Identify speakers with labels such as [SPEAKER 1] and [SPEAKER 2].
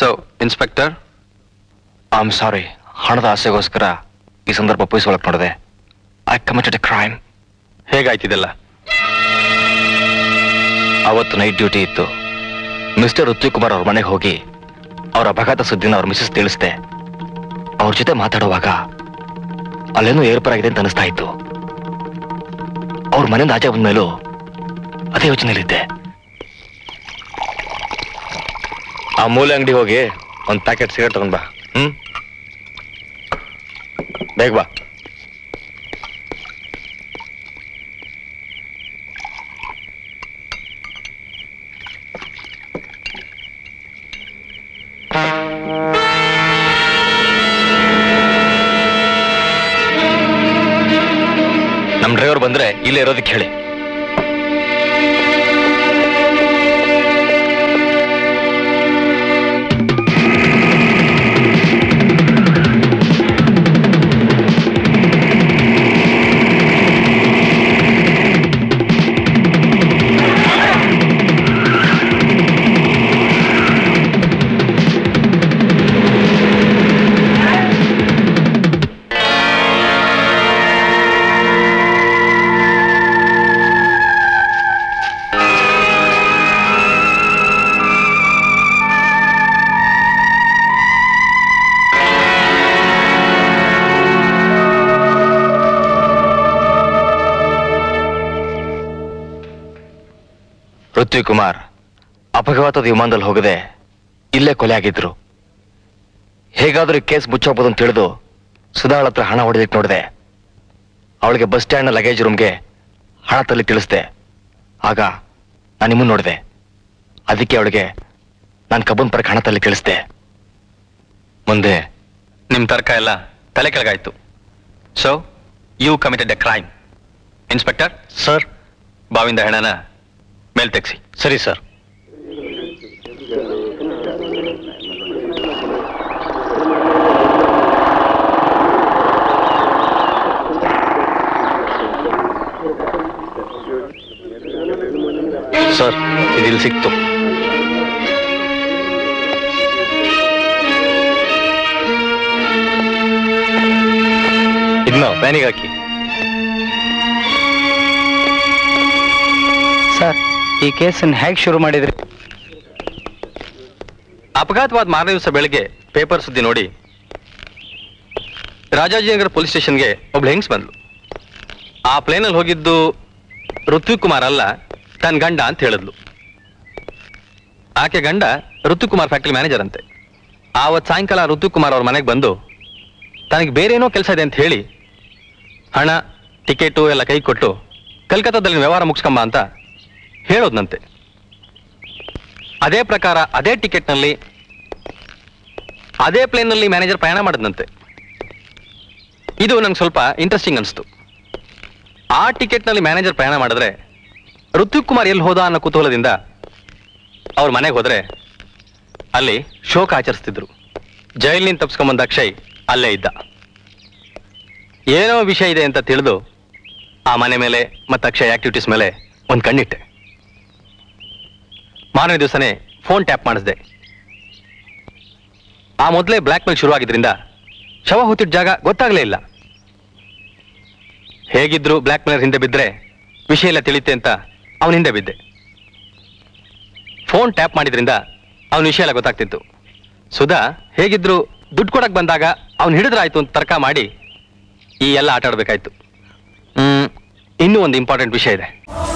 [SPEAKER 1] so inspector
[SPEAKER 2] I am sorry ಹಣದ ಆಸೆಗೋಸ್ಕರ ಈ ಸಂದರ್ಭ ಒಪ್ಪಿಸ್ಕೊಳಕ್ ನೋಡಿದೆ ಐ ಕಮಿಟೆಡ್ ಎ ಕ್ರೈಮ್
[SPEAKER 1] ಹೇಗಾಯ್ತಿದೆಲ್ಲ
[SPEAKER 2] ಅವತ್ತು ನೈಟ್ ಡ್ಯೂಟಿ ಇತ್ತು ಮಿಸ್ಟರ್ ಋತ್ವಿಕ್ ಕುಮಾರ್ ಅವ್ರ ಮನೆಗೆ ಹೋಗಿ ಅವರ ಅಪಘಾತ ಸುದ್ದಿನ ಅವ್ರ ಮಿಸಸ್ ತಿಳಿಸ್ದೆ ಅವ್ರ ಜೊತೆ ಮಾತಾಡುವಾಗ ಅಲ್ಲೇನೋ ಏರ್ಪರಾಗಿದೆ ಅಂತ ಅನಿಸ್ತಾ ಇತ್ತು ಅವ್ರ ಮನೆಯಿಂದ ಆಚೆ ಬಂದ್ಮೇಲೂ ಅದೇ ಯೋಚನೆಯಲ್ಲಿದ್ದೆ ಆ ಮೂಲೆ ಅಂಗಡಿ ಹೋಗಿ ಒಂದು ಪ್ಯಾಕೆಟ್ ಸಿಗರೇಟ್ ತಗೊಂಡ್ ಬಾ ಹ್ಮ್ ಬೇಗ ಬಾ ನಮ್ ಡ್ರೈವರ್ ಬಂದ್ರೆ ಇಲ್ಲೇ ಇರೋದಕ್ಕೆ ಹೇಳಿ ಪೃಥ್ವಿ ಕುಮಾರ್ ಅಪಘಾತದ ವಿಮಾನದಲ್ಲಿ ಹೋಗದೆ ಇಲ್ಲೇ ಕೊಲೆ ಆಗಿದ್ರು ಹೇಗಾದ್ರೂ ಈ ಕೇಸ್ ಮುಚ್ಚೋಗ್ಬೋದು ಅಂತ ತಿಳಿದು ಸುಧಾಳ ಹತ್ರ ಹಣ ಹೊಡೆದಿಟ್ಟು ನೋಡಿದೆ ಅವಳಿಗೆ ಬಸ್ ಸ್ಟ್ಯಾಂಡ್ನ ಲಗೇಜ್ ರೂಮ್ಗೆ ಹಣ ತಲ್ಲಿ ತಿಳಿಸ್ದೆ ಆಗ ನಾನು ನಿಮ್ಮನ್ನು ನೋಡಿದೆ ಅದಕ್ಕೆ ಅವಳಿಗೆ ನಾನು ಕಬ್ಬನ್ ಪರಕ್ಕೆ ಹಣ ತಲ್ಲಿ ತಿಳಿಸ್ದೆ ಮುಂದೆ
[SPEAKER 1] ನಿಮ್ ತರ್ಕ ಎಲ್ಲ ತಲೆ ಕೆಳಗಾಯ್ತು so you committed a crime inspector
[SPEAKER 2] sir
[SPEAKER 1] ಬಾವಿಂದ ಹೆಣನ ಮೇಲ್ ತೆಗ್ಸಿ
[SPEAKER 2] ಸರಿ ಸರ್ ಸರ್ ಇದಿಲ್ಲಿ ಸಿಕ್ತು ಇದನ್ನ ಪ್ಯಾನಿಗೆ ಹಾಕಿ
[SPEAKER 3] ಸರ್ ಈ ಕೇಸನ್ನು ಹೇಗೆ ಶುರು ಮಾಡಿದ್ರಿ
[SPEAKER 1] ಅಪಘಾತವಾದ ಮಾರನೇ ದಿವಸ ಬೆಳಗ್ಗೆ ಪೇಪರ್ ಸುದ್ದಿ ನೋಡಿ ರಾಜಾಜಿನಗರ ಪೊಲೀಸ್ ಸ್ಟೇಷನ್ಗೆ ಒಬ್ಳು ಹೆಂಗ್ಸ್ ಬಂದ್ಲು ಆ ಪ್ಲೇನಲ್ಲಿ ಹೋಗಿದ್ದು ಋತ್ವಿಕ್ ಕುಮಾರ್ ಅಲ್ಲ ತನ್ನ ಗಂಡ ಅಂತ ಹೇಳಿದ್ಲು ಆಕೆ ಗಂಡ ಋತ್ವಿಕ್ ಕುಮಾರ್ ಫ್ಯಾಕ್ಟ್ರಿ ಮ್ಯಾನೇಜರ್ ಅಂತೆ ಆವತ್ತು ಸಾಯಂಕಾಲ ಋತ್ವಿಕ್ ಕುಮಾರ್ ಅವ್ರ ಮನೆಗೆ ಬಂದು ತನಗೆ ಬೇರೆ ಏನೋ ಕೆಲಸ ಇದೆ ಅಂತ ಹೇಳಿ ಹಣ ಟಿಕೆಟು ಎಲ್ಲ ಕೈ ಕೊಟ್ಟು ಕಲ್ಕತ್ತಾದಲ್ಲಿ ವ್ಯವಹಾರ ಮುಗಿಸ್ಕೊಂಬ ಅಂತ ಹೇಳೋದ್ನಂತೆ ಅದೇ ಪ್ರಕಾರ ಅದೇ ಟಿಕೆಟ್ನಲ್ಲಿ ಅದೇ ಪ್ಲೇನ್ನಲ್ಲಿ ಮ್ಯಾನೇಜರ್ ಪ್ರಯಾಣ ಮಾಡಿದ್ನಂತೆ ಇದು ನಂಗೆ ಸ್ವಲ್ಪ ಇಂಟ್ರೆಸ್ಟಿಂಗ್ ಅನಿಸ್ತು ಆ ಟಿಕೆಟ್ನಲ್ಲಿ ಮ್ಯಾನೇಜರ್ ಪ್ರಯಾಣ ಮಾಡಿದ್ರೆ ಋತ್ವಿಕ್ ಕುಮಾರ್ ಎಲ್ಲಿ ಹೋದ ಅನ್ನೋ ಕುತೂಹಲದಿಂದ ಅವ್ರ ಮನೆಗೆ ಹೋದ್ರೆ ಅಲ್ಲಿ ಶೋಕ ಆಚರಿಸ್ತಿದ್ರು ಜೈಲಿನಿಂದ ತಪ್ಸ್ಕೊಂಬಂದ ಅಕ್ಷಯ್ ಅಲ್ಲೇ ಇದ್ದ ಏನೋ ವಿಷಯ ಇದೆ ಅಂತ ತಿಳಿದು ಆ ಮನೆ ಮೇಲೆ ಮತ್ತು ಅಕ್ಷಯ್ ಆಕ್ಟಿವಿಟೀಸ್ ಮೇಲೆ ಒಂದು ಕಣ್ಣಿಟ್ಟೆ ಮಾರನೇ ದಿವಸನೇ ಫೋನ್ ಟ್ಯಾಪ್ ಮಾಡಿಸ್ದೆ ಆ ಮೊದಲೇ ಬ್ಲ್ಯಾಕ್ ಮೇಲ್ ಶುರುವಾಗಿದ್ರಿಂದ ಶವ ಹೂತಿದ್ದ ಜಾಗ ಗೊತ್ತಾಗ್ಲೇ ಇಲ್ಲ ಹೇಗಿದ್ರು ಬ್ಲ್ಯಾಕ್ ಮೇಲರ್ ಹಿಂದೆ ಬಿದ್ದರೆ ವಿಷಯ ಎಲ್ಲ ತಿಳಿತೆ ಅಂತ ಅವನ ಹಿಂದೆ ಬಿದ್ದೆ ಫೋನ್ ಟ್ಯಾಪ್ ಮಾಡಿದ್ರಿಂದ ಅವನ ವಿಷಯ ಎಲ್ಲ ಗೊತ್ತಾಗ್ತಿತ್ತು ಸುಧಾ ಹೇಗಿದ್ರು ದುಡ್ಡು ಕೊಡಕ್ ಬಂದಾಗ ಅವ್ನು ಹಿಡಿದ್ರಾಯ್ತು ಅಂತ ತರ್ಕ ಮಾಡಿ ಈ ಎಲ್ಲ ಆಟ ಆಡ್ಬೇಕಾಯ್ತು ಹ್ಮ್ ಇನ್ನೂ ಒಂದು ಇಂಪಾರ್ಟೆಂಟ್ ವಿಷಯ ಇದೆ